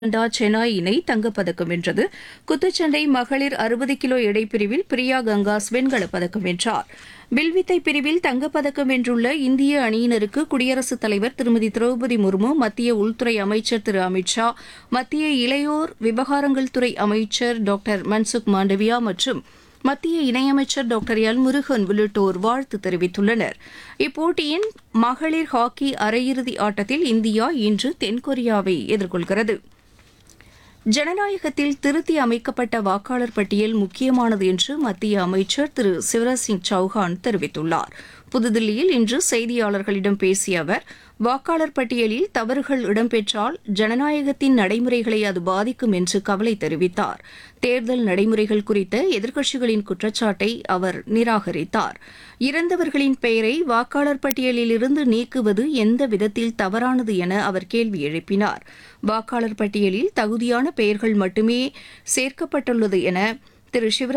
டா சென்னா இணை தங்கப்பதக்கம் வென்றது குத்துச்சண்டை மகளிர் அறுபது கிலோ எடைப்பிரிவில் பிரியா கங்காஸ் வெண்கலப் பதக்கம் வென்றார் வில்வித்தை பிரிவில் தங்கப்பதக்கம் வென்றுள்ள இந்திய அணியினருக்கு குடியரசுத் தலைவர் திருமதி திரௌபதி முர்மு மத்திய உள்துறை அமைச்சர் திரு அமித் ஷா மத்திய இளையோர் விவகாரங்கள் துறை அமைச்சர் டாக்டர் மன்சுக் மாண்டவியா மற்றும் மத்திய இணையமைச்சர் டாக்டர் எல் முருகன் உள்ளிட்டோர் வாழ்த்து தெரிவித்துள்ளனர் இப்போட்டியின் மகளிர் ஹாக்கி அரையிறுதி ஆட்டத்தில் இந்தியா இன்று தென்கொரியாவை எதிர்கொள்கிறது ஜனநாயகத்தில் திருத்தி அமைக்கப்பட்ட வாக்காளர் பட்டியல் முக்கியமானது என்று மத்திய அமைச்சர் திரு சிவராஜ் சிங் சௌஹான் தெரிவித்துள்ளார் புதுதில்லியில் இன்று செய்தியாளர்களிடம் பேசிய அவர் வாக்காளர் பட்டியலில் தவறுகள் இடம்பெற்றால் ஜனநாயகத்தின் நடைமுறைகளை அது பாதிக்கும் என்று கவலை தெரிவித்தார் தேர்தல் நடைமுறைகள் குறித்த எதிர்க்கட்சிகளின் குற்றச்சாட்டை அவர் நிராகரித்தார் இறந்தவர்களின் பெயரை வாக்காளர் பட்டியலில் இருந்து நீக்குவது எந்த விதத்தில் தவறானது என அவர் கேள்வி எழுப்பினார் வாக்காளர் பட்டியலில் தகுதியான பெயர்கள் மட்டுமே சேர்க்கப்பட்டுள்ளது என திரு சிவராஜ்